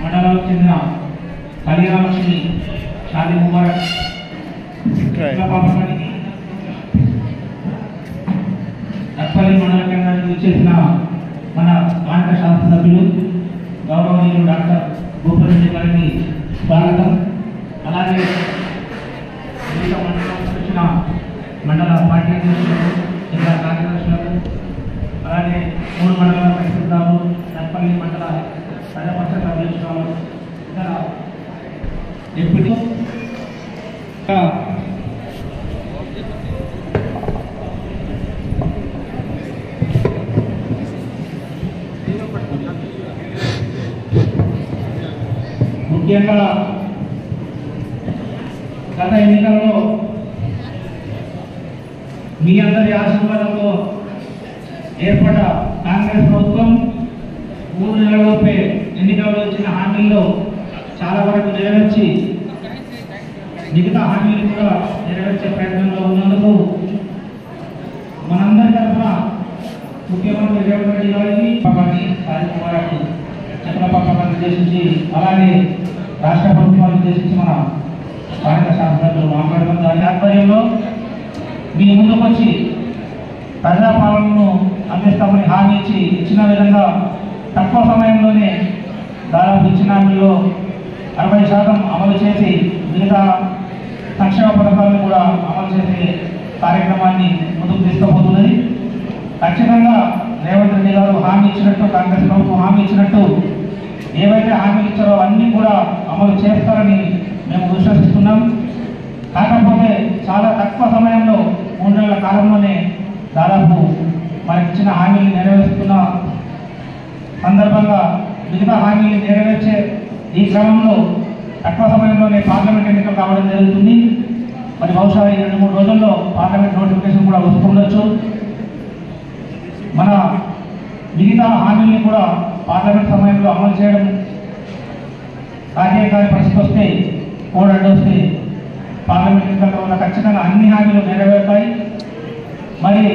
మండలానికి చెందిన కళ్యాణలక్ష్మి షాదీ ముబారక్ ఇంకా పాపడానికి నక్పల్లి మండల కేంద్రానికి వచ్చేసిన మన స్థానిక శాసనసభ్యులు గౌరవనీయులు డాక్టర్ భూపరెడ్డి గారికి స్వాగతం అలాగే వివిధ మండలాలకు వచ్చిన మండల పార్టీ అధ్యక్షులకు జిల్లా కార్యదర్శులకు అలాగే మూడు మండలాల పరిశుద్ధాలు నక్పల్లి మండల ప్రజాపక్ష అధ్యక్షురాలు ఇతర డిప్యూటీ ఇంకా ముఖ్యంగా గత ఎన్నికల్లో మీ అందరి ఆశీర్వాదంతో ఏర్పడ్డ కాంగ్రెస్ ప్రభుత్వం మూడు నెలలలోపే ఎన్నికల్లో ఇచ్చిన హామీల్లో చాలా వరకు నెరవేర్చి మిగతా హామీలు కూడా నెరవేర్చే ప్రయత్నంలో ఉన్నందుకు మనందరి తరఫున ముఖ్యమంత్రి రేవంత్ రెడ్డి గారికి పాపాన్ని సాధించడానికి చంద్రబాబు ఉద్దేశించి అలాగే రాష్ట్ర ప్రభుత్వాన్ని ఉద్దేశించి మన స్థానిక శాసనసభ్యులు మాట్లాడడం దాని ఆధ్వర్యంలో మీ ముందుకు వచ్చి ప్రజాపాలనను అందిస్తామని హామీ ఇచ్చి ఇచ్చిన విధంగా తక్కువ సమయంలోనే దాదాపు ఇచ్చిన హామీలో అరవై శాతం అమలు చేసి మిగతా సంక్షేమ పథకాలను కూడా అమలు చేసే కార్యక్రమాన్ని ముందుకు తీసుకుపోతున్నది ఖచ్చితంగా రేవంత్ రెడ్డి గారు హామీ ఇచ్చినట్టు కాంగ్రెస్ ప్రభుత్వం హామీ ఇచ్చినట్టు ఏవైతే హామీలు ఇచ్చారో అన్నీ కూడా అమలు చేస్తారని మేము విశ్వసిస్తున్నాం కాకపోతే చాలా తక్కువ సమయంలో మూడు నెలల కాలంలోనే దాదాపు మనకి ఇచ్చిన హామీలు నెరవేరుస్తున్న సందర్భంగా మిగతా హామీలు నెరవేర్చే ఈ క్రమంలో తక్కువ సమయంలోనే పార్లమెంట్ ఎన్నికలు కావడం జరుగుతుంది మరి బహుశా ఈ రెండు మూడు రోజుల్లో పార్లమెంట్ నోటిఫికేషన్ కూడా వస్తుండొచ్చు మన మిగతా హామీల్ని కూడా పార్లమెంట్ సమయంలో అమలు చేయడం సాధ్యం పరిస్థితి వస్తే కోడ్ అడ్డు వస్తే పార్లమెంట్ ఎన్నికల్లో ఉన్న ఖచ్చితంగా అన్ని హామీలు నెరవేరుతాయి మరి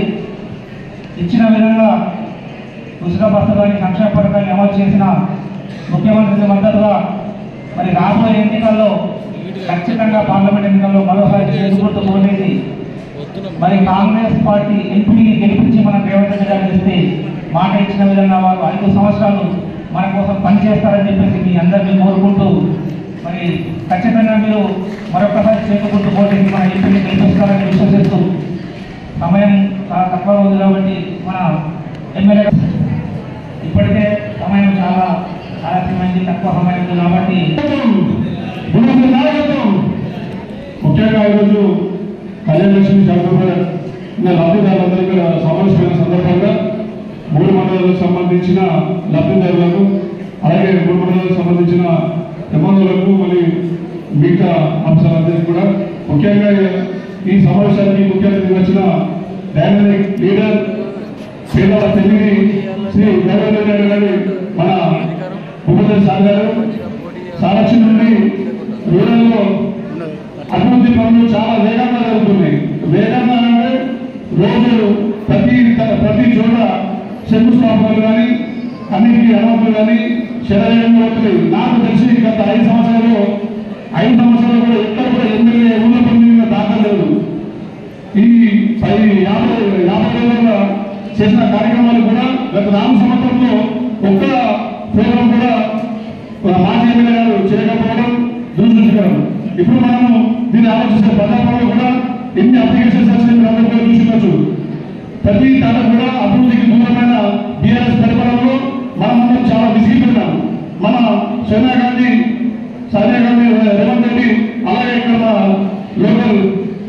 ఇచ్చిన విధంగా ఉచిత బస్సు కానీ సంక్షేమ పథకాన్ని అమలు చేసిన ముఖ్యమంత్రికి మద్దతుగా మరి రాబోయే ఎన్నికల్లో ఖచ్చితంగా పార్లమెంట్ ఎన్నికల్లో మరోసారి చేసుకుంటూ పోనేది మరి కాంగ్రెస్ పార్టీ ఎంపీని గెలిపించి మనం రేవంత్ రెడ్డి గారిని ఇస్తే మాట ఇచ్చిన విధంగా వారు ఐదు సంవత్సరాలు మన కోసం పనిచేస్తారని చెప్పేసి మీ అందరినీ కోరుకుంటూ మరి ఖచ్చితంగా మీరు మరొకసారి చేరుకుంటూ పోటీకి మన ఎంపీని గెలిపిస్తారని విశ్వసిస్తూ సమయం చాలా తక్కువ ఉంది కాబట్టి మన ఎమ్మెల్యే ఇప్పటికే సమయం చాలా ఆలస్యమైంది తక్కువ సమయం ఉంది కాబట్టి గురువు నాయకత్వం ముఖ్యంగా ఈరోజు కళ్యాణలక్ష్మి శాసనసభ లబ్ధిదారులందరికీ సమావేశమైన సందర్భంగా మూడు మండలాలకు సంబంధించిన లబ్ధిదారులకు అలాగే మూడు మండలాలకు సంబంధించిన ఎమ్మెల్యేలకు మరి మిగతా అంశాలందరికీ కూడా ముఖ్యంగా ఈ సమావేశానికి ముఖ్య అతిథిగా వచ్చిన డైనమిక్ లీడర్ పేదల పెళ్లిని శ్రీ గౌరవ రెడ్డి గారి మన ఉపదేశ సార్ గారు సారథ్యం నుండి రూరల్లో అభివృద్ధి పనులు చాలా వేగంగా జరుగుతున్నాయి వేగంగా అంటే రోజు ప్రతి ప్రతి చోట శంకుస్థాపనలు కానీ అన్నిటికీ అనుమతులు కానీ శరవేగంగా అవుతున్నాయి నాకు తెలిసి గత ఐదు సంవత్సరాలు ఐదు సంవత్సరాలు కూడా ఎక్కడ కూడా ఎమ్మెల్యే ఊళ్ళ పొందిన దాఖలు లేదు ఈ పది యాభై యాభై ఏళ్ళుగా చేసిన కార్యక్రమాలు కూడా గత నాలుగు సంవత్సరంలో ఒక్క ప్రోగ్రాం కూడా మన మాజీ ఎమ్మెల్యే గారు చేయకపోవడం దురదృష్టకరం ఇప్పుడు మనము దీన్ని ఆలోచిస్తే ప్రజాపంలో కూడా ఎన్ని అప్లికేషన్స్ వచ్చినాయి మీరు అందరూ కూడా చూసుకోవచ్చు ప్రతి తన కూడా అభివృద్ధికి దూరమైన బీఆర్ఎస్ పరిపాలనలో మనం చాలా విసిగిపోయినాం మన సోనియా గాంధీ సోనియా గాంధీ రేవంత్ రెడ్డి అలాగే ఇక్కడ మన లోకల్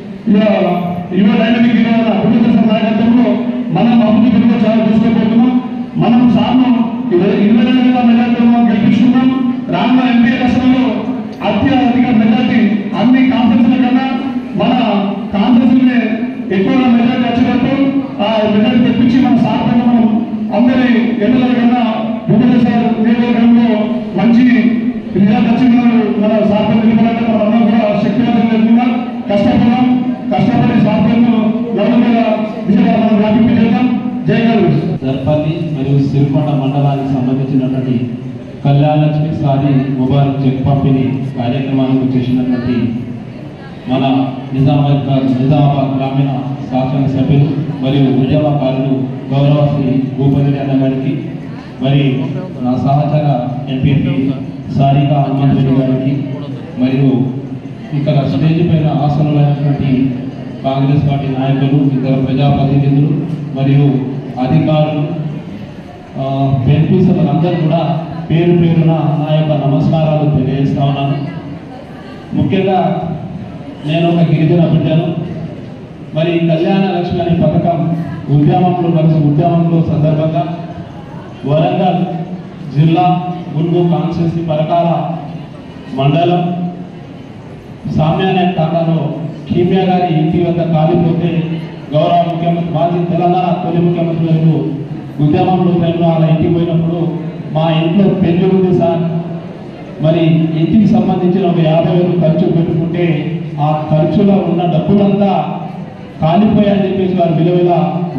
యువ డైనమిక్ యువ అభివృద్ధి సంఘ నాయకత్వంలో మనం అభివృద్ధి పనులు చాలా చూసుకోబోతున్నాం మనం సార్ను ఇరవై ఇరవై రెండు వేల మెజార్టీలో గెలిపించుకున్నాం రానున్న ఎంపీ ఎలక్షన్లో అత్యధిక మెజార్టీ అన్ని కాన్ఫరెన్స్ల కన్నా మన కాన్ఫరెన్స్ ఎక్కువగా మెజార్టీ వచ్చేటట్టు ఆ మెజార్టీ తెప్పించి మన సార్ పైన మనం అందరి ఎన్నికల కన్నా భూమేశ్వర నియోజకవర్గంలో మంచి రిజల్ట్ వచ్చిన మన సార్ పైన నిలబడాలంటే మనం అందరం కూడా శక్తివంతం లేకుండా కష్టపడదాం కష్టపడి సార్ పైన నలుగురు దిశగా మనం వ్యాపింపజేద్దాం జై గారు దర్పల్లి మరియు సిరికొండ మండలానికి సంబంధించినటువంటి కళ్యాణ లక్ష్మి సారి ముబారక్ చెక్ పంపిణీ కార్యక్రమానికి చేసినటువంటి మన నిజామాబాద్ నిజామాబాద్ గ్రామీణ శాసన సభ్యులు మరియు ఉద్యమకారులు గౌరవ శ్రీ భూపతి అన్న గారికి మరి నా సహచర ఎంపీపీ సారిక హనుమంత్ రెడ్డి గారికి మరియు ఇక్కడ స్టేజ్ పైన ఆసనులైనటువంటి కాంగ్రెస్ పార్టీ నాయకులు ఇతర ప్రజాప్రతినిధులు మరియు అధికారులు బెనిఫిట్స్ అందరూ కూడా పేరు పేరున నా యొక్క నమస్కారాలు తెలియజేస్తా ఉన్నాను ముఖ్యంగా నేను ఒక గిరిజన బిడ్డను మరి కళ్యాణ లక్ష్మి అనే పథకం ఉద్యమంలో కలిసి ఉద్యమంలో సందర్భంగా వరంగల్ జిల్లా గుండు కాన్స్టిట్యూన్సీ పరకాల మండలం సామ్యానే టాటాలో కీమియా గారి ఇంటి వద్ద కాలిపోతే గౌరవ ముఖ్యమంత్రి మాజీ తెలంగాణ తొలి ముఖ్యమంత్రి గారు ఉద్యమంలో టైంలో అలా ఇంటికి పోయినప్పుడు మా ఇంట్లో పెళ్లి ఉంది సార్ మరి ఇంటికి సంబంధించిన ఒక యాభై వేలు ఖర్చు పెట్టుకుంటే ఆ ఖర్చులో ఉన్న డబ్బులంతా కాలిపోయాయని చెప్పేసి వారు విలువల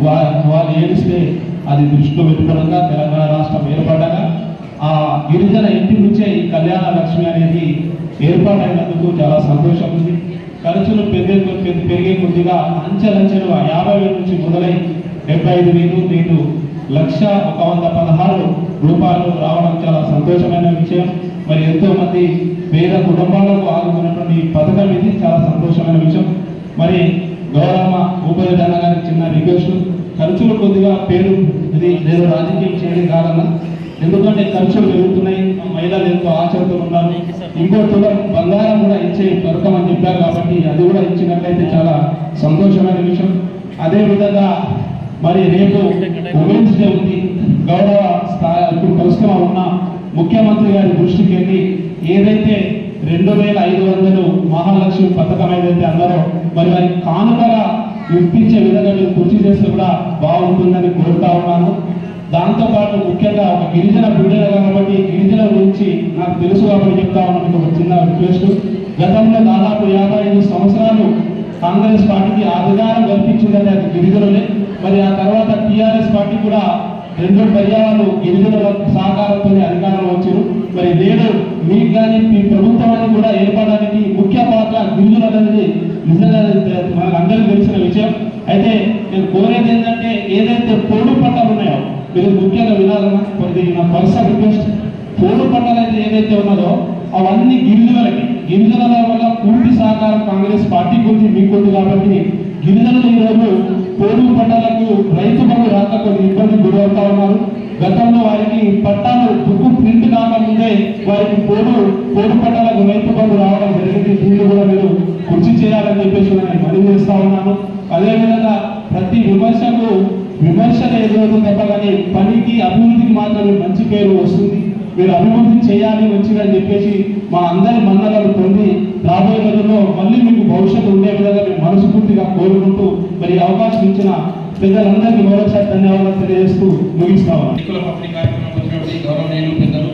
వారు ఏడిస్తే అది దృష్టిలో పెట్టుకోవడంగా తెలంగాణ రాష్ట్రం ఏర్పడగా ఆ గిరిజన ఇంటి నుంచే ఈ కళ్యాణ లక్ష్మి అనేది ఏర్పాటైనందుకు చాలా సంతోషం ఉంది ఖర్చులు పెరిగే కొద్ది- పెరిగే కొద్దిగా అంచెలంచెలు ఆ యాభై వేల నుంచి మొదలై డెబ్బై ఐదు వేలు నేడు లక్ష ఒక వంద పదహారు రూపాయలు రావడం చాలా సంతోషమైన విషయం మరి ఎంతో మంది పేద కుటుంబాలకు ఆదుకున్నటువంటి ఈ పథకం ఇది చాలా సంతోషమైన విషయం మరి గౌరవ భూపతి అన్న గారికి చిన్న రిక్వెస్ట్ ఖర్చులు కొద్దిగా పేరు ఇది నేను రాజకీయం చేయడం కాదన్న ఎందుకంటే ఖర్చులు పెరుగుతున్నాయి మా మహిళలు ఎంతో ఆచరణతో ఉన్నారు ఇంకో తులం బంగారం కూడా ఇచ్చే పథకం అని చెప్పారు కాబట్టి అది కూడా ఇచ్చినట్లయితే చాలా సంతోషమైన విషయం అదే విధంగా మరి రేపు ఉమెన్స్ డే ఉంది గౌరవ స్థాయి ఇప్పుడు ప్రస్తుతం ఉన్న ముఖ్యమంత్రి గారి దృష్టికి వెళ్ళి ఏదైతే రెండు వేల ఐదు వందలు మహాలక్ష్మి పథకం ఏదైతే అన్నారో మరి వారికి కానుకగా ఇప్పించే విధంగా మీరు కృషి చేస్తే కూడా బాగుంటుందని కోరుతా ఉన్నాను దాంతో పాటు ముఖ్యంగా ఒక గిరిజన బిడ్డ కాబట్టి గిరిజన గురించి నాకు తెలుసు కాబట్టి చెప్తా ఉన్నాను మీకు ఒక చిన్న రిక్వెస్ట్ గతంలో దాదాపు యాభై ఐదు సంవత్సరాలు కాంగ్రెస్ పార్టీకి అధికారం కల్పించిందంటే అది గిరిజనులే మరి ఆ తర్వాత టిఆర్ఎస్ పార్టీ కూడా రెండు పర్యాలు గిరిజనుల సహకారంతో అధికారంలో వచ్చారు మరి నేడు మీకు కానీ మీ ప్రభుత్వానికి కూడా ఏర్పడడానికి ముఖ్య పాత్ర గిరిజనులు అనేది నిజంగా మనకు అందరికీ తెలిసిన విషయం అయితే నేను కోరేది ఏంటంటే ఏదైతే పోడు పంటలు ఉన్నాయో మీరు ముఖ్యంగా వినాలన్నా ఇది నా పర్సనల్ రిక్వెస్ట్ పోడు పంటలు అయితే ఏదైతే ఉన్నదో అవన్నీ గిరిజనులకి గిరిజనుల వల్ల పూర్తి సహకారం కాంగ్రెస్ పార్టీకి ఉంది మీకు ఉంది కాబట్టి గిరిజనులు ఈరోజు పోడు పంటలకు రైతు బంధు రాక కొన్ని ఇబ్బంది గురవుతా ఉన్నారు గతంలో వారికి పట్టాలు బుక్కు ప్రింట్ కాకముందే వారికి పోడు పోడు పంటలకు రైతు బంధు రావడం జరిగింది దీన్ని కూడా మీరు కృషి చేయాలని చెప్పేసి నేను మనవి చేస్తా ఉన్నాను అదేవిధంగా ప్రతి విమర్శకు విమర్శలు ఎదురవుతూ తప్ప కానీ పనికి అభివృద్ధికి మాత్రమే మంచి పేరు వస్తుంది మీరు అభివృద్ధి చేయాలి మంచిగా అని చెప్పేసి మా అందరి మన్నలను పొంది రాబోయే రోజుల్లో మళ్ళీ మీకు భవిష్యత్తు ఉండే విధంగా మేము మనస్ఫూర్తిగా కోరుకుంటూ మరి ఈ అవకాశం ఇచ్చిన పెద్దలందరికీ మరోసారి ధన్యవాదాలు తెలియజేస్తూ ముగిస్తాము ఎన్నికల పంపిణీ కార్యక్రమం వచ్చినటువంటి గౌరవనీయులు పెద్దలు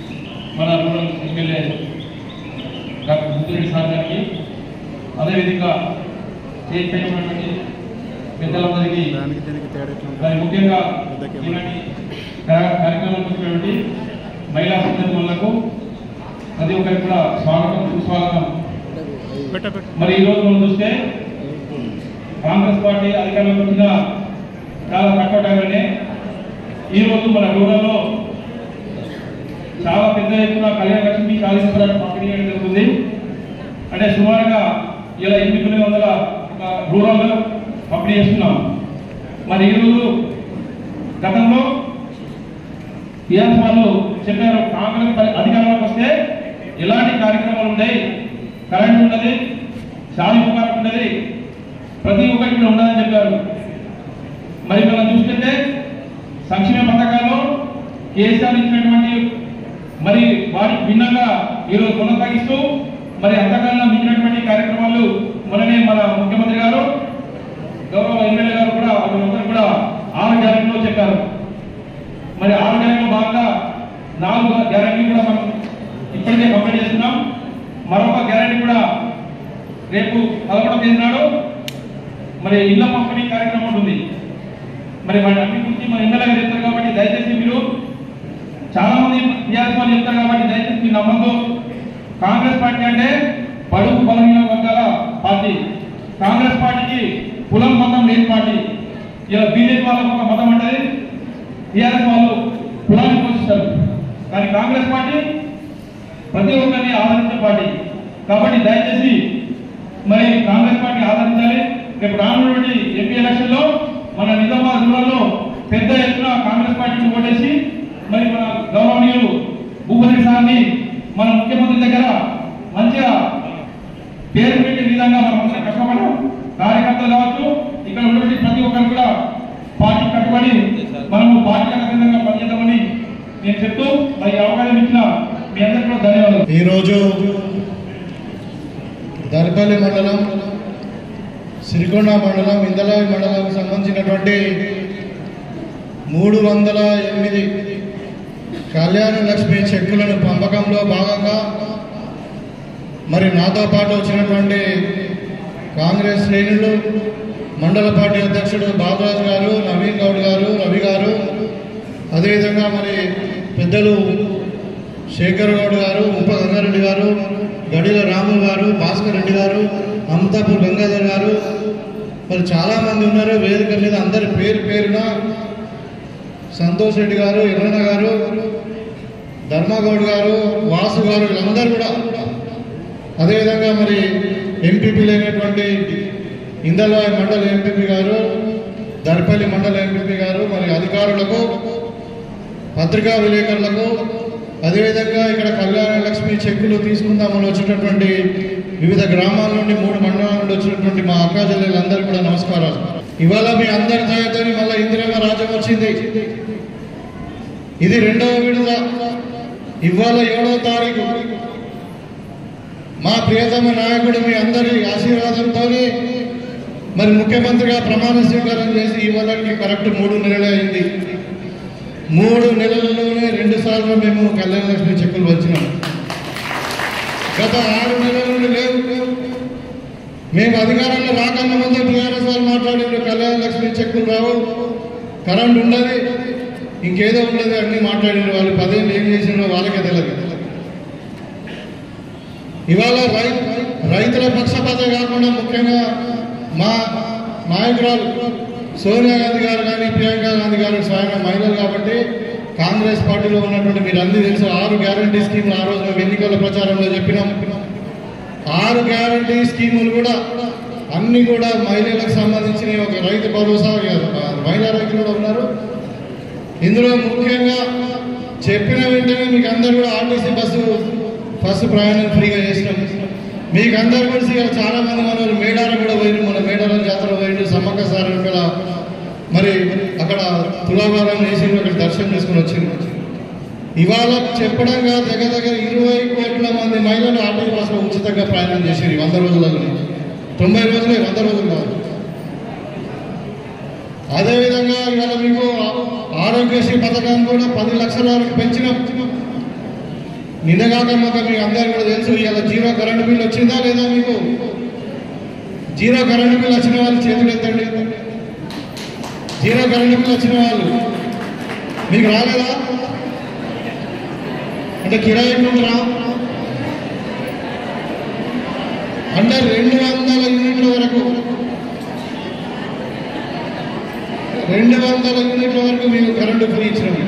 మన rural MLA doctor Muddureddy sir గారికి అదేవిధంగా స్టేజ్ పైన ఉన్నటువంటి పెద్దలందరికీ మరి ముఖ్యంగా ఈనాటి కా- కార్యక్రమం వచ్చినటువంటి మహిళా సందర్భములకు ప్రతి ఒక్కరికి కూడా స్వాగతం సుస్వాగతం మరి ఈరోజు మనం చూస్తే కాంగ్రెస్ పార్టీ అధికారంలోకి వచ్చిన చాలా తక్కువ టైంలోనే ఈ రోజు మన రూరల్లో చాలా పెద్ద ఎత్తున కళ్యాణ లక్ష్మి చాలీస్ పంపిణీ చేయడం జరుగుతుంది అంటే సుమారుగా ఇలా ఎనిమిది తొమ్మిది వందల రూరల్ పంపిణీ చేస్తున్నాం మరి ఈరోజు గతంలో టీఆర్ఎస్ వాళ్ళు చెప్పారు కాంగ్రెస్ పరి- అధికారంలోకి వస్తే ఎలాంటి కార్యక్రమాలు ఉన్నాయి కరెంట్ ఉన్నది షాదీ ముబారక్ ఉన్నది ప్రతి ఒక్కరికి కూడా ఉండదని చెప్పారు మరి మనం చూస్తుంటే సంక్షేమ పథకాల్లో కేసీఆర్ ఇచ్చినటువంటి మరి వాటికి భిన్నంగా ఈరోజు కొనసాగిస్తూ మరి అంతకాలంలో మించినటువంటి కార్యక్రమాలు మొన్ననే మన ముఖ్యమంత్రి గారు గౌరవ ఎమ్మెల్యే గారు కూడా వాళ్ళందరూ కూడా ఆరు గ్యారెంటీలో చెప్పారు మరి ఆరు గ్యారెంటీలో భాగంగా నాలుగు గ్యారెంటీ కూడా మనం ఇప్పటికే కంప్లీట్ చేస్తున్నాం మరొక గ్యారెంటీ కూడా రేపు పదకొండవ తేదీ నాడు మరి ఇళ్ల పంపిణీ కార్యక్రమం ఉంటుంది మరి వాటి అన్ని గురించి మన ఎమ్మెల్యే గారు చెప్తారు కాబట్టి దయచేసి మీరు చాలా మంది టీఆర్ఎస్ వాళ్ళు చెప్తారు కాబట్టి దయచేసి మీరు నమ్మద్దు కాంగ్రెస్ పార్టీ అంటే బడుగు బలహీన వర్గాల పార్టీ కాంగ్రెస్ పార్టీకి కులం మతం లేని పార్టీ ఇలా బీజేపీ వాళ్ళకు ఒక మతం ఉంటుంది టీఆర్ఎస్ వాళ్ళు కులాన్ని పోషిస్తారు కానీ కాంగ్రెస్ పార్టీ ప్రతి ఒక్కరిని ఆదరించే పార్టీ కాబట్టి దయచేసి మరి కాంగ్రెస్ పార్టీ ఆదరించాలి రేపు రానున్నటువంటి ఎంపీ ఎలక్షన్ లో మన నిజామాబాద్ రూరల్లో పెద్ద ఎత్తున కాంగ్రెస్ పార్టీకి ఓటేసి మరి మన గౌరవనీయులు భూపతి సార్ని మన ముఖ్యమంత్రి దగ్గర మంచిగా పేరు పెట్టే విధంగా మనం అందరం కష్టపడడం కార్యకర్తలు కావచ్చు ఇక్కడ ఉన్నటువంటి ప్రతి ఒక్కరు కూడా పార్టీ కట్టుబడి మనము పార్టీ విధంగా పనిచేద్దామని నేను చెప్తూ మరి ఈ అవకాశం ఇచ్చిన మీ అందరికీ కూడా ధన్యవాదాలు ఈరోజు దర్పల్లి మండలం సిరికొండ మండలం ఇందలాయి మండలానికి సంబంధించినటువంటి మూడు వందల ఎనిమిది కళ్యాణ లక్ష్మి చెక్కులను పంపకంలో భాగంగా మరి నాతో పాటు వచ్చినటువంటి కాంగ్రెస్ శ్రేణులు మండల పార్టీ అధ్యక్షుడు బాబురాజు గారు నవీన్ గౌడ్ గారు రవి గారు అదేవిధంగా మరి పెద్దలు శేఖర్ గౌడ్ గారు ఉప గంగారెడ్డి గారు గడిల రాము గారు భాస్కర్ రెడ్డి గారు అమతాపూర్ గంగాధర్ గారు మరి చాలా మంది ఉన్నారు వేదిక మీద అందరి పేరు పేరున సంతోష్ రెడ్డి గారు ఎర్రన్న గారు ధర్మగౌడ్ గారు వాసు గారు వీళ్ళందరూ కూడా అదేవిధంగా మరి ఎంపీపీ లేనటువంటి ఇందల్వాయి మండల ఎంపీపీ గారు దర్పల్లి మండల ఎంపీపీ గారు మరి అధికారులకు పత్రికా విలేకరులకు అదేవిధంగా ఇక్కడ కళ్యాణ లక్ష్మి చెక్కులు తీసుకుందామని వచ్చినటువంటి వివిధ గ్రామాల నుండి మూడు మండలాల నుండి వచ్చినటువంటి మా అక్కా చెల్లెలందరూ కూడా నమస్కారాలు ఇవాళ మీ అందరి దయతో మళ్ళీ ఇందిరమ్మ రాజ్యం వచ్చింది ఇది రెండవ విడుదల ఇవాళ ఏడవ తారీఖు మా ప్రియతమ నాయకుడు మీ అందరి ఆశీర్వాదంతో మరి ముఖ్యమంత్రిగా ప్రమాణ స్వీకారం చేసి ఇవాళకి కరెక్ట్ మూడు నెలలే అయింది మూడు నెలల్లోనే రెండు సార్లు మేము కళ్యాణ లక్ష్మి చెక్కులు వచ్చినాం గత ఆరు నెలల నుండి లేవు మేము అధికారంలో రాకన్నా ముందే టీఆర్ఎస్ వాళ్ళు మాట్లాడిన కళ్యాణ లక్ష్మి చెక్కులు రావు కరెంట్ ఉండదు ఇంకేదో ఉండదు అన్ని మాట్లాడిన వాళ్ళు పదేళ్ళు ఏం చేసినో వాళ్ళకే తెలియదు ఇవాళ రై రైతుల పక్షపాత కాకుండా ముఖ్యంగా మా నాయకురాలు సోనియా గాంధీ గారు కానీ ప్రియాంక గాంధీ గారు స్వయంగా మహిళలు కాబట్టి కాంగ్రెస్ పార్టీలో ఉన్నటువంటి మీరు అన్ని తెలుసు ఆరు గ్యారంటీ స్కీములు ఆ రోజు మేము ఎన్నికల ప్రచారంలో చెప్పినాం ఆరు గ్యారంటీ స్కీములు కూడా అన్ని కూడా మహిళలకు సంబంధించిన ఒక రైతు భరోసా మహిళా రైతులు కూడా ఉన్నారు ఇందులో ముఖ్యంగా చెప్పిన వెంటనే మీకు అందరు కూడా ఆర్టీసీ బస్సు బస్సు ప్రయాణం ఫ్రీగా చేసినాం మీకు అందరు కలిసి ఇక్కడ చాలా మంది మనవాళ్ళు మేడారం కూడా పోయిండు మన మేడారం జాతర పోయిండు సమ్మక్క సార్ ఇక్కడ మరి అక్కడ తులాభారం వేసి అక్కడ దర్శనం చేసుకుని వచ్చింది ఇవాళ చెప్పడం కాదు దగ్గర దగ్గర ఇరవై కోట్ల మంది మహిళలు ఆర్టీసీ బస్సులో ఉచితంగా ప్రయాణం చేసేది వంద రోజులలో తొంభై రోజులే వంద రోజులు కాదు అదేవిధంగా ఇవాళ మీకు ఆరోగ్యశ్రీ పథకాన్ని కూడా పది లక్షల వరకు పెంచినాం నిన్నగాక మాకు మీకు అందరికీ కూడా తెలుసు ఇవాళ జీరో కరెంట్ బిల్ వచ్చిందా లేదా మీకు జీరో కరెంట్ బిల్ వచ్చిన వాళ్ళు చేతులు ఎత్తండి జీరో కరెంట్ బిల్ వచ్చిన వాళ్ళు మీకు రాలేదా అంటే కిరాయి ఉంటుందా అంటే రెండు వందల యూనిట్ల వరకు రెండు వందల యూనిట్ల వరకు మేము కరెంటు ఫ్రీ ఇచ్చినాం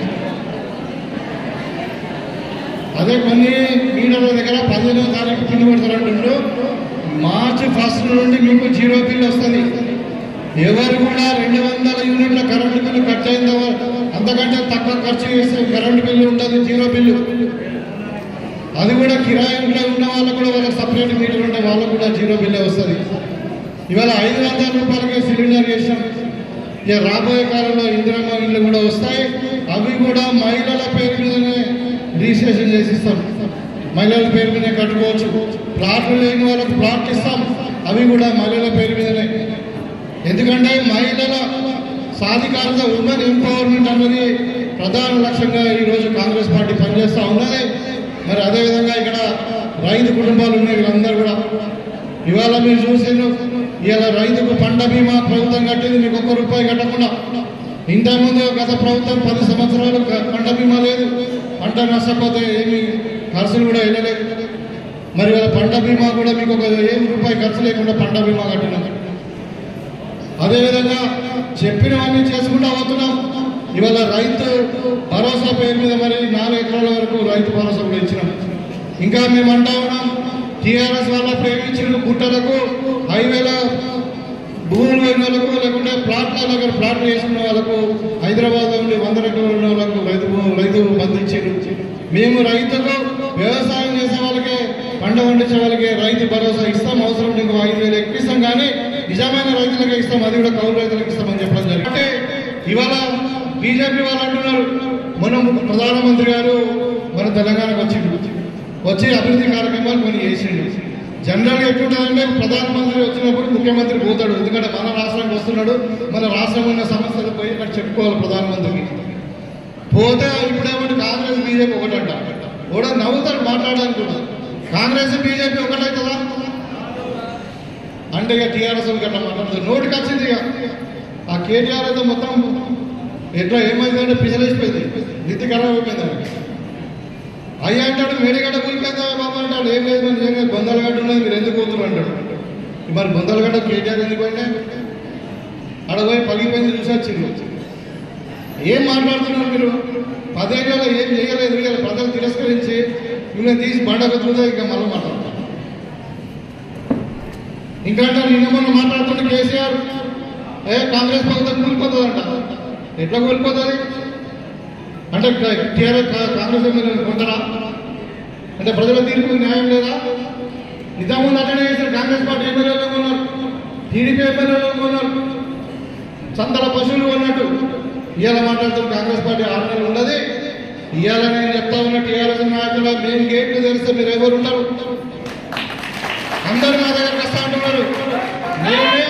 అదే కొన్ని మీటర్ల దగ్గర పదిహేనో తారీఖు కింద పడతారంటుండ్రు మార్చి ఫస్ట్ నుండి మీకు జీరో బిల్ వస్తుంది ఎవరు కూడా రెండు వందల యూనిట్ల కరెంటు బిల్లు కట్ అయిన అంతకంటే తక్కువ ఖర్చు చేస్తే కరెంటు బిల్లు ఉంటుంది జీరో బిల్లు అది కూడా కిరాయి ఇంట్లో ఉన్న వాళ్ళకు కూడా వాళ్ళకి సపరేట్ మీటర్ ఉంటే వాళ్ళకు కూడా జీరో బిల్లే వస్తుంది ఇవాళ ఐదు వందల రూపాయలకే సిలిండర్ చేసాం ఇక రాబోయే కాలంలో ఇందిరమ్మ ఇల్లు కూడా వస్తాయి అవి కూడా మహిళల పేరు మీదనే రిజిస్ట్రేషన్ చేసి ఇస్తాం మహిళల పేరు మీదనే కట్టుకోవచ్చు ప్లాట్లు లేని వాళ్ళకు ప్లాట్ ఇస్తాం అవి కూడా మహిళల పేరు మీదనే ఎందుకంటే మహిళల సాధికారత ఉమెన్ ఎంపవర్మెంట్ అన్నది ప్రధాన లక్ష్యంగా ఈరోజు కాంగ్రెస్ పార్టీ పనిచేస్తూ ఉన్నది మరి అదేవిధంగా ఇక్కడ రైతు కుటుంబాలు ఉన్నాయి వీళ్ళందరూ కూడా ఇవాళ మీరు చూసిండ్రు ఇవాళ రైతుకు పంట బీమా ప్రభుత్వం కట్టింది మీకు ఒక్క రూపాయి కట్టకుండా ఇంతకుముందు గత ప్రభుత్వం పది సంవత్సరాలు క- పంట బీమా లేదు పంట నష్టపోతే ఏమి ఖర్చులు కూడా వెళ్ళలేదు మరి వాళ్ళ పంట బీమా కూడా మీకు ఒక ఏం రూపాయి ఖర్చు లేకుండా పంట బీమా కట్టినాం అదేవిధంగా చెప్పినవన్నీ చేసుకుంటూ పోతున్నాం ఇవాళ రైతు భరోసా పేరు మీద మరి నాలుగు ఎకరాల వరకు రైతు భరోసా కూడా ఇచ్చినాం ఇంకా మేము అంటా ఉన్నాం టీఆర్ఎస్ వాళ్ళ ప్రేమించిన గుట్టలకు హైవేల భూములు పోయిన వాళ్ళకు లేకుంటే ప్లాట్ల దగ్గర ప్లాట్లు వేసుకున్న వాళ్ళకు హైదరాబాద్ లో ఉండి వంద ఎకరాలు ఉన్న వాళ్ళకు రైతు భూ- రైతు బంధించారు మేము రైతుకు వ్యవసాయం చేసే వాళ్ళకే పంట పండించే వాళ్ళకి రైతు భరోసా ఇస్తాం అవసరం ఉంటే ఇంకో ఐదు వేలు ఎక్కువ ఇస్తాం కానీ నిజమైన రైతులకే ఇస్తాం అది కూడా కౌలు రైతులకు ఇస్తామని చెప్పడం జరిగింది అంటే ఇవాళ బీజేపీ వాళ్ళు అంటున్నారు మన ప్రధానమంత్రి గారు మన తెలంగాణకు వచ్చిండు వచ్చి అభివృద్ధి కార్యక్రమాలు కొన్ని చేసిండు జనరల్గా ఎట్లుంటుందంటే ప్రధానమంత్రి వచ్చినప్పుడు ముఖ్యమంత్రి పోతాడు ఎందుకంటే మన రాష్ట్రానికి వస్తున్నాడు మన రాష్ట్రం ఉన్న సమస్యలు పోయి ఇక్కడ చెప్పుకోవాలి ప్రధానమంత్రికి పోతే ఇప్పుడేమంటే కాంగ్రెస్ బీజేపీ ఒకటంట కూడా నవ్వుతాడు మాట్లాడాలనుకున్నాడు కాంగ్రెస్ బీజేపీ ఒకటవుతుందా అంటే ఇక టీఆర్ఎస్ గట్లా మాట్లాడుతుంది నోటికి వచ్చింది ఇక ఆ కేటీఆర్ అయితే మొత్తం ఎట్లా ఏమైందంటే పిసలేసిపోయింది నిధి ఖరాబ్ అయిపోయింది ఆమెకి. అయ్యా అంటాడు మేడిగడ్డ కూలిపోయిందా బాబా అంటాడు ఏం లేదు మరి నిజంగా బొందలగడ్డ ఉన్నది మీరు ఎందుకు పోతున్నారు అంటాడు మరి బొందలగడ్డ కేటీఆర్ ఎందుకు పోయినా ఆడ పోయి పగిలిపోయింది చూసి వచ్చింది ఏం మాట్లాడుతున్నారు మీరు పదేళ్ళలో ఏం చేయలేదు ఇవాళ ప్రజలు తిరస్కరించి మిమ్మల్ని తీసి బండ కొట్టుకుంటే ఇంకా మళ్ళీ మాట్లాడతారు ఇంకా అంటారు నిన్న మొన్న మాట్లాడుతుంటే కేసీఆర్ ఏ కాంగ్రెస్ ప్రభుత్వం కూలిపోతుందంట ఎట్లా కూలిపోతుంది అంటే టీఆర్ఎస్ కాంగ్రెస్ ఎమ్మెల్యేలు కొంటారా అంటే ప్రజల తీర్పు న్యాయం లేదా నిజాముందు అటెండ్ చేశారు కాంగ్రెస్ పార్టీ ఎమ్మెల్యేలు ఉన్నారు టీడీపీ ఎమ్మెల్యేలు ఉన్నారు సంతల పశువులు ఉన్నట్టు ఇవాళ మాట్లాడుతున్న కాంగ్రెస్ పార్టీ ఆరు నెలలు ఉన్నది ఇవాళ నేను చెప్తా ఉన్న టీఆర్ఎస్ నాయకుల మెయిన్ గేట్లు తెలిస్తే మీరు ఎవరు ఉంటారు అందరూ నా దగ్గరకు వస్తా అంటున్నారు మేమే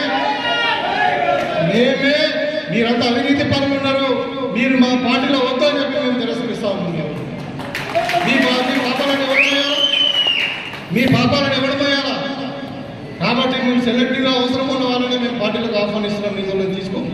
మేమే మీరంతా అవినీతి పనులు ఉన్నారు మీరు మా పార్టీలో వద్దని చెప్పి మేము తిరస్కరిస్తా ఉన్నాం మీ పా- మీ పాపాలను ఎవరు మోయాలా మీ పాపాలను ఎవరు మోయాలా కాబట్టి మేము సెలెక్టివ్ గా అవసరం ఉన్న వాళ్ళని మేము పార్టీలకు ఆహ్వానిస్తున్నాం నిధులను తీసుకోము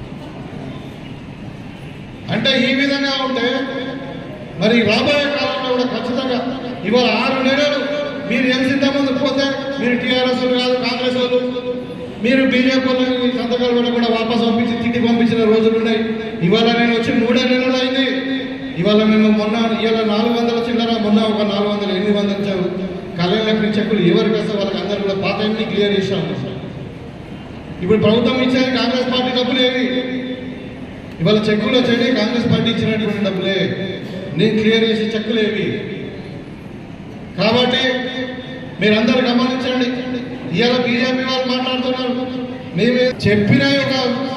అంటే ఈ విధంగా ఉంటే మరి రాబోయే కాలంలో కూడా ఖచ్చితంగా ఇవాళ ఆరు నెలలు మీరు ఎంత ఇంతకుముందు పోతే మీరు టీఆర్ఎస్ కాదు కాంగ్రెస్ వాళ్ళు మీరు బీజేపీ వాళ్ళని సంతకాలు కూడా కూడా వాపస్ పంపించి తిట్టి పంపించిన రోజులు ఉన్నాయి ఇవాళ నేను వచ్చి మూడే నెలలు అయింది ఇవాళ మేము మొన్న ఇవాళ నాలుగు వందల చిల్లర మొన్న ఒక నాలుగు వందల ఎనిమిది వందల చె- కళ్యాణ లక్ష్మి చెక్కులు ఎవరికి వస్తే వాళ్ళకి అందరూ కూడా పాత అన్ని క్లియర్ చేశాము ఇప్పుడు ప్రభుత్వం ఇచ్చేది కాంగ్రెస్ పార్టీ డబ్బులు ఏవి ఇవాళ చెక్కులు వచ్చేది కాంగ్రెస్ పార్టీ ఇచ్చినటువంటి డబ్బులే నేను క్లియర్ చేసి చెక్కులు ఏవి కాబట్టి మీరందరూ గమనించండి ఇవాళ బీజేపీ వాళ్ళు మాట్లాడుతున్నారు మేము చెప్పిన ఒక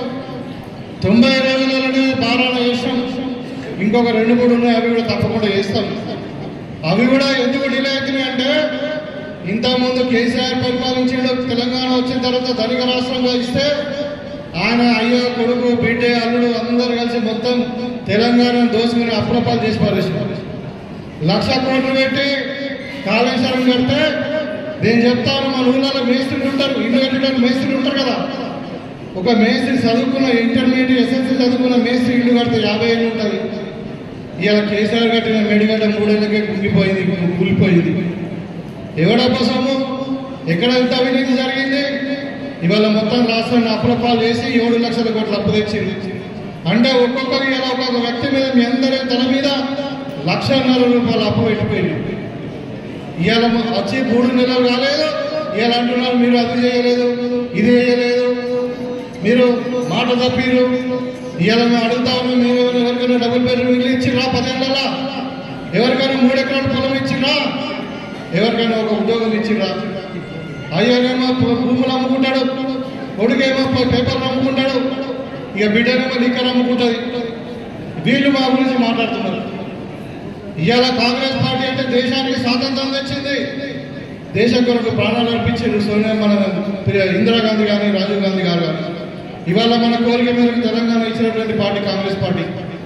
తొంభై రోజులలోనే పాలన చేస్తాం ఇంకొక రెండు మూడు ఉన్నాయి అవి కూడా తప్పకుండా చేస్తాం అవి కూడా ఎందుకు డిలే అవుతున్నాయి అంటే ఇంతకుముందు కేసీఆర్ పరిపాలించిన తెలంగాణ వచ్చిన తర్వాత ధనిక రాష్ట్రంగా ఇస్తే ఆయన అయ్యో కొడుకు బిడ్డ అల్లుడు అందరూ కలిసి మొత్తం తెలంగాణను దోచుకుని అప్రపాలు చేసి పారేసినారు లక్ష కోట్లు పెట్టి కాళేశ్వరం కడితే నేను చెప్తాను మన ఊళ్ళలో మేస్త్రులు ఉంటారు ఇల్లు కట్టడానికి మేస్త్రులు ఉంటారు కదా ఒక మేస్త్రి చదువుకున్న ఇంటర్మీడియట్ ఎస్ఎస్సీ చదువుకున్న మేస్త్రి ఇల్లు కడితే యాభై ఏళ్ళు ఉంటుంది ఇలా కేసీఆర్ కట్టిన మెడిగడ్డ మూడేళ్ళకే కుంగిపోయింది కూలిపోయింది ఎవడబ్బా సొమ్ము ఎక్కడ ఎంత అవినీతి జరిగింది ఇవాళ మొత్తం రాష్ట్రాన్ని అప్పులపాలు చేసి ఏడు లక్షల కోట్ల అప్పు తెచ్చింది అంటే ఒక్కొక్కరు ఇలా ఒక్కొక్క వ్యక్తి మీద మీ అందరి తల మీద లక్షన్నర రూపాయలు అప్పు పెట్టిపోయింది ఇవాళ వచ్చి మూడు నెలలు కాలేదు ఇవాళ అంటున్నారు మీరు అది చేయలేదు ఇది చేయలేదు మీరు మాట తప్పిరు ఇవాళ మేము అడుగుతా ఉన్నాం మేము ఎవరు- ఎవరికైనా డబుల్ బెడ్రూమ్ ఇల్లు ఇచ్చిరా పదేళ్ళ ఎవరికైనా మూడు ఎకరాల పొలం ఇచ్చిరా ఎవరికైనా ఒక ఉద్యోగం ఇచ్చిరా అయ్యానేమో భూ- భూములు అమ్ముకుంటాడు కొడుకేమో పేపర్లు అమ్ముకుంటాడు ఇక బిడ్డనేమో లిక్కర్ అమ్ముకుంటుంది వీళ్ళు మా గురించి మాట్లాడుతున్నారు ఇవాళ కాంగ్రెస్ పార్టీ అంటే దేశానికి స్వాతంత్రం తెచ్చింది దేశం కొరకు ప్రాణాలు అర్పించారు సోనియా మన ప్రియ ఇందిరాగాంధీ కానీ రాజీవ్ గాంధీ గారు కానీ ఇవాళ మన కోరిక మేరకు తెలంగాణ ఇచ్చినటువంటి పార్టీ కాంగ్రెస్ పార్టీ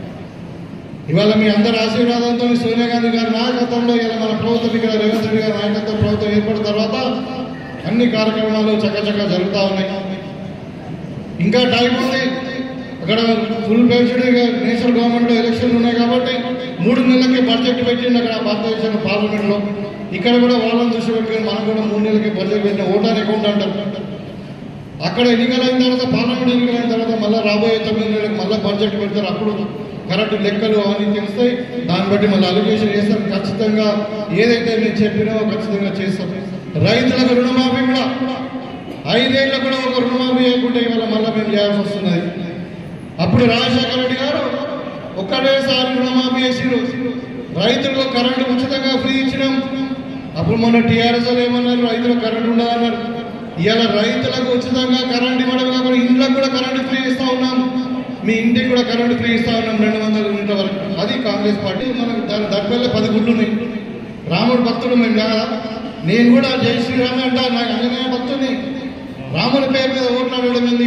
ఇవాళ మీ అందరి ఆశీర్వాదంతో సోనియా గాంధీ గారి నాయకత్వంలో ఇలా మన ప్రభుత్వం ఇక్కడ రేవంత్ రెడ్డి గారి నాయకత్వం ప్రభుత్వం ఏర్పడిన తర్వాత అన్ని కార్యక్రమాలు చక్కచక్క జరుగుతూ ఉన్నాయి ఇంకా టైం ఉంది అక్కడ ఫుల్ బేస్డ్ నేషనల్ గవర్నమెంట్ లో ఎలక్షన్లు ఉన్నాయి కాబట్టి మూడు నెలలకే బడ్జెట్ పెట్టిండు అక్కడ భారతదేశం పార్లమెంట్లో ఇక్కడ కూడా వాళ్ళని దృష్టి పెట్టుకొని మనం కూడా మూడు నెలలకే బడ్జెట్ పెట్టిన ఓటాన్ అకౌంట్ అంటారు అక్కడ ఎన్నికలైన తర్వాత పార్లమెంట్ ఎన్నికలైన తర్వాత మళ్ళీ రాబోయే తొమ్మిది నెలలకు మళ్ళీ బడ్జెట్ పెడతారు అప్పుడు కరెక్ట్ లెక్కలు అవన్నీ తెలుస్తాయి దాన్ని బట్టి మళ్ళీ అలిగేషన్ చేస్తారు ఖచ్చితంగా ఏదైతే నేను చెప్పినో ఖచ్చితంగా చేస్తాం రైతులకు రుణమాఫీ కూడా ఐదేళ్ళు కూడా ఒక రుణమాఫీ చేయకుంటే ఇవాళ మళ్ళీ మేము చేయాల్సి వస్తున్నది అప్పుడు రాజశేఖర రెడ్డి గారు ఒక్కటేసారి రుణమాఫీ చేసిరు రైతులకు కరెంటు ఉచితంగా ఫ్రీ ఇచ్చినాం అప్పుడు మొన్న టీఆర్ఎస్ వాళ్ళు ఏమన్నారు రైతులకు కరెంటు ఉండదన్నారు ఇవాళ రైతులకు ఉచితంగా కరెంట్ ఇవ్వడం కాకుండా ఇంట్లోకి కూడా కరెంటు ఫ్రీ ఇస్తా ఉన్నాం మీ ఇంటికి కూడా కరెంటు ఫ్రీ ఇస్తా ఉన్నాం రెండు వందల యూనిట్ల వరకు అది కాంగ్రెస్ పార్టీ మనకు దాని దర్పల్లే పది గుళ్ళు ఉన్నాయి రాముడు భక్తుడు మేము కాదా నేను కూడా జై శ్రీరామ్ అంటా నాకు అంజనేయ భక్తుని రాముడి పేరు మీద ఓట్లాడడం ఏంది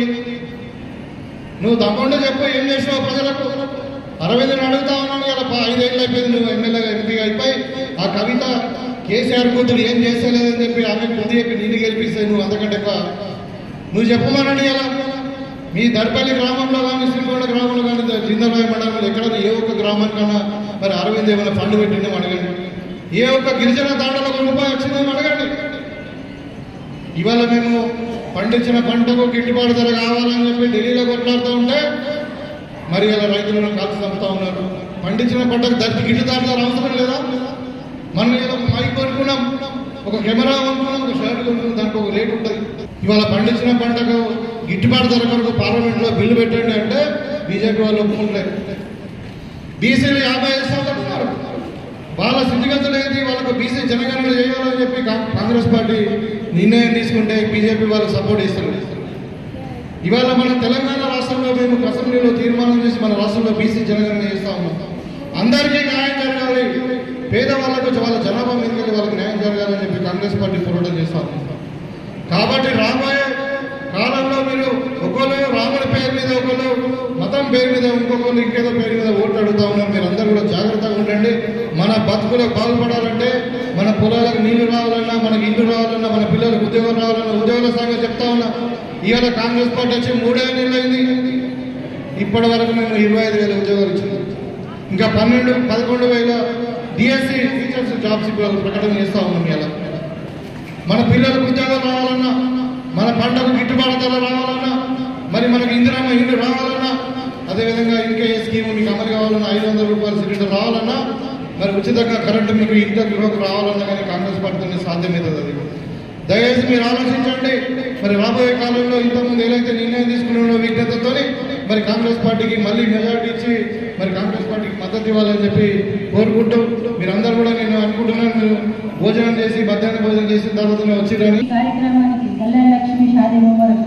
నువ్వు తప్పకుండా చెప్పు ఏం చేసావు ప్రజలకు అరవింద్ని అడుగుతా ఉన్నాను ఇలా పా- ఐదేళ్ళు అయిపోయింది నువ్వు ఎమ్మెల్యేగా ఎంపీగా అయిపోయి ఆ కవిత కేసీఆర్ కూతురు ఏం చేస్తలేదని చెప్పి ఆమె బుద్ధి చెప్పి నిన్ను గెలిపిస్తే నువ్వు అంతకంటే ఎక్కువ నువ్వు చెప్పమనండి ఇలా మీ దర్పల్లి గ్రామంలో కానీ శ్రీకొండ గ్రామంలో కానీ జిందరాయ మండలంలో ఎక్కడ ఏ ఒక్క గ్రామానికన్నా మరి అరవింద్ ఏమైనా ఫండ్ పెట్టిందేమో అడగండి ఏ ఒక్క గిరిజన తాండలో ఒక రూపాయి వచ్చిందేమో అడగండి ఇవాళ మేము పండించిన పంటకు గిట్టుబాటు ధర కావాలని చెప్పి ఢిల్లీలో కొట్లాడుతూ ఉంటే మరి ఇలా రైతులను కాల్చి చంపుతా ఉన్నారు పండించిన పంటకు ధర గిట్టుబాటు ధర అవసరం లేదా మనం ఏదో ఒక మైక్ కొనుక్కున్నాం ఒక కెమెరా కొనుక్కున్నాం ఒక షర్ట్ కొనుక్కున్నాం దానికి ఒక రేట్ ఉంటుంది ఇవాళ పండించిన పంటకు గిట్టుబాటు ధర కొరకు పార్లమెంట్లో బిల్లు పెట్టండి అంటే బీజేపీ వాళ్ళు ఒప్పుకుంటలేదు బీసీలు యాభై ఐదు శాతం ఉన్నారు వాళ్ళ స్థితిగతులు ఏంటి వాళ్ళకు బీసీ జనగణన చేయాలని చెప్పి కా- కాంగ్రెస్ పార్టీ నిర్ణయం తీసుకుంటే బీజేపీ వాళ్ళకి సపోర్ట్ ఇస్తారు ఇవాళ మన తెలంగాణ రాష్ట్రంలో మేము అసెంబ్లీలో తీర్మానం చేసి మన రాష్ట్రంలో బీసీ జనగణన చేస్తా ఉన్నాం అందరికీ న్యాయం జరగాలి పేదవాళ్ళకు వాళ్ళ జనాభా మీదకి వాళ్ళకి న్యాయం జరగాలని చెప్పి కాంగ్రెస్ పార్టీ పోరాటం చేస్తా ఉంది కాబట్టి రాబోయే కాలంలో మీరు ఒకళ్ళు రాముడి పేరు మీద ఒకళ్ళు మతం పేరు మీద ఇంకొకళ్ళు ఇంకేదో పేరు మీద ఓట్లు అడుగుతా ఉన్నారు మీరు అందరూ కూడా జాగ్రత్తగా ఉండండి మన బతుకులకు బాగుపడాలంటే మన పొలాలకు నీళ్లు రావాలన్నా మనకి ఇల్లు రావాలన్నా మన పిల్లలకు ఉద్యోగం రావాలన్నా ఉద్యోగుల సంగతి చెప్తా ఉన్నా ఇవాళ కాంగ్రెస్ పార్టీ వచ్చి మూడే నెలలు అయింది ఇప్పటి వరకు మేము ఇరవై ఐదు వేల ఉద్యోగాలు ఇచ్చింది ఇంకా పన్నెండు పదకొండు వేల డిఎస్సి టీచర్స్ జాబ్స్ ఇప్పుడు ప్రకటన చేస్తా ఉన్నాం ఇలా మన పిల్లలకు ఉద్యోగం రావాలన్నా మన పంటకు గిట్టుబాటు ధర రావాలన్నా మరి మనకి ఇందిరామ ఇల్లు రావాలన్నా అదేవిధంగా ఇంకే స్కీమ్ మీకు అమలు కావాలన్నా ఐదు వందల రూపాయల సిలిండర్ రావాలన్నా మరి ఉచితంగా కరెంటు మీకు ఇంట్లో గృహకు రావాలన్నా కానీ కాంగ్రెస్ పార్టీతోనే సాధ్యమవుతుంది అది దయచేసి మీరు ఆలోచించండి మరి రాబోయే కాలంలో ఇంతకుముందు ఏదైతే నిర్ణయం తీసుకున్నారో విజ్ఞతతో మరి కాంగ్రెస్ పార్టీకి మళ్ళీ మెజార్టీ ఇచ్చి మరి కాంగ్రెస్ పార్టీకి మద్దతు ఇవ్వాలని చెప్పి కోరుకుంటూ మీరందరూ కూడా నేను అనుకుంటున్నాను మీరు భోజనం చేసి మధ్యాహ్న భోజనం చేసిన తర్వాత వచ్చిరని ఈ కార్యక్రమానికి కళ్యాణ లక్ష్మి షాదీ ముబారక్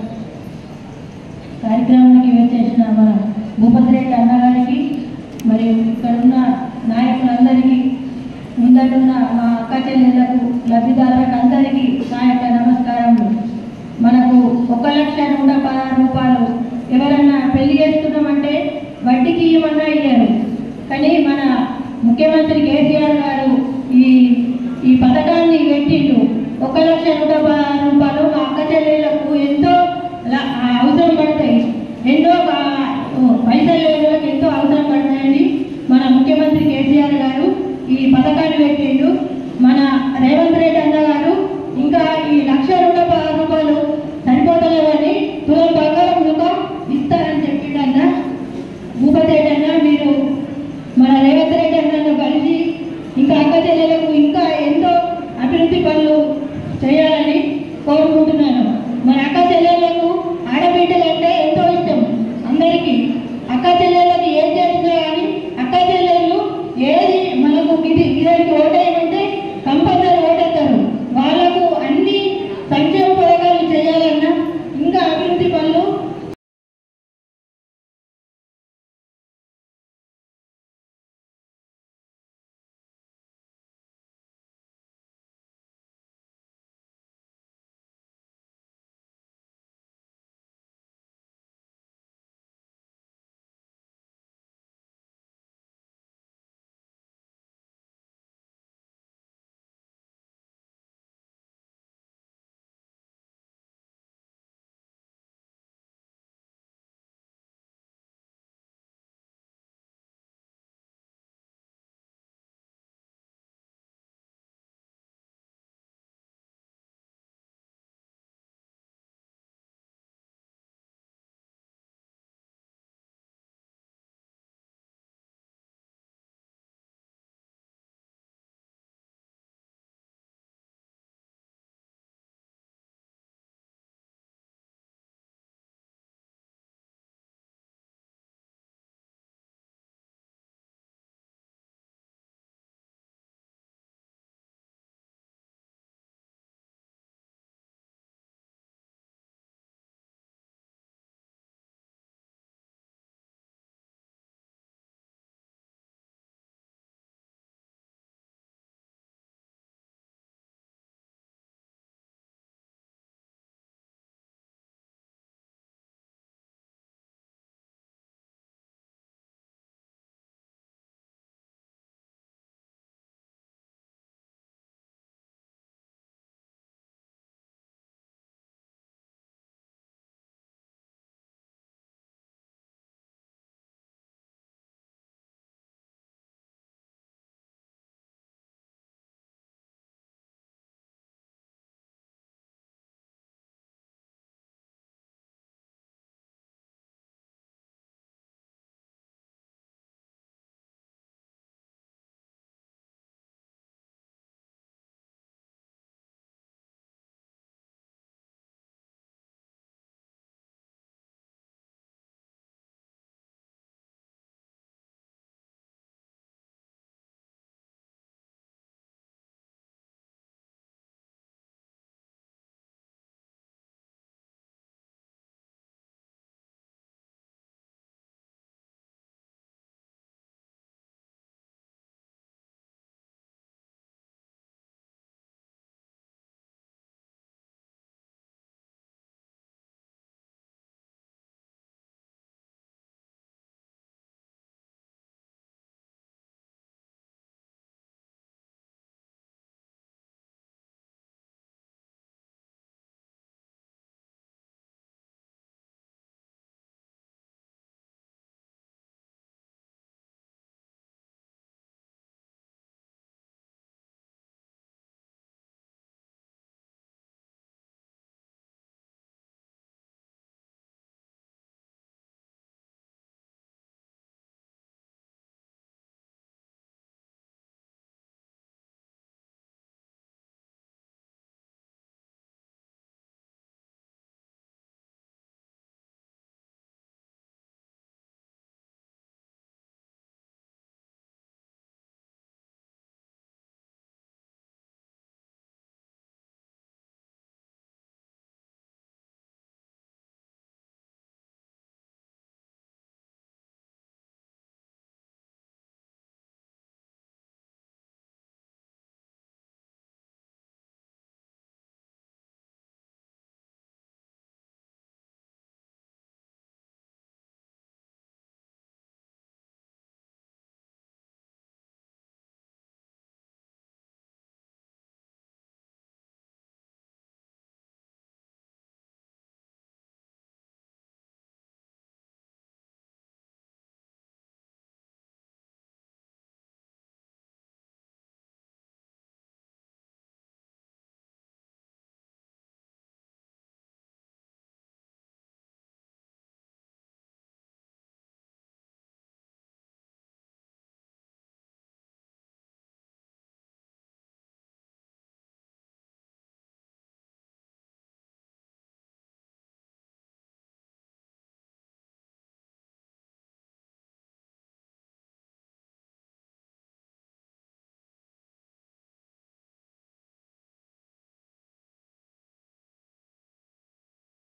కార్యక్రమానికి వచ్చేసిన మన భూపతి రెడ్డి అన్నగారికి మరియు ఇక్కడ ఉన్న నాయకులందరికీ ముందటున్న మా అక్క చెల్లెళ్లకు లబ్ధిదారులకు అందరికీ నా యొక్క నమస్కారములు మనకు ఒక లక్ష నూట పదహారు రూపాయలు ఎవరన్నా పెళ్లి చేస్తున్నామంటే వడ్డీకి ఇవ్వమన్నా ఇయ్యరు కానీ మన ముఖ్యమంత్రి కేసీఆర్ గారు ఈ ఈ పథకాన్ని పెట్టిండు ఒక లక్ష నూట పదహారు రూపాయలు మా అక్క చెల్లెళ్లకు ఎంతో